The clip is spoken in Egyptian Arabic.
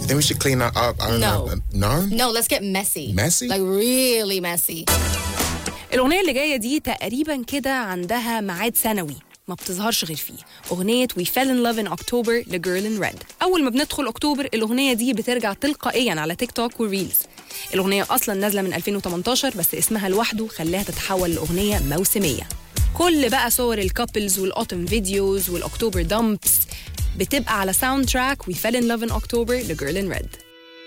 You think we should clean that up? I don't No. know. No? No, let's get messy. Messy? Like really messy. الأغنية اللي جاية دي تقريبا كده عندها ميعاد سنوي ما بتظهرش غير فيه أغنية We Fell in Love in October لجيرل in Red أول ما بندخل أكتوبر الأغنية دي بترجع تلقائيا على تيك توك وريلز الأغنية أصلا نازلة من 2018 بس اسمها لوحده خلاها تتحول لأغنية موسمية كل بقى صور الكابلز والأوتم فيديوز والأكتوبر دامبس بتبقى على ساوند تراك We Fell in Love in October لجيرل in Red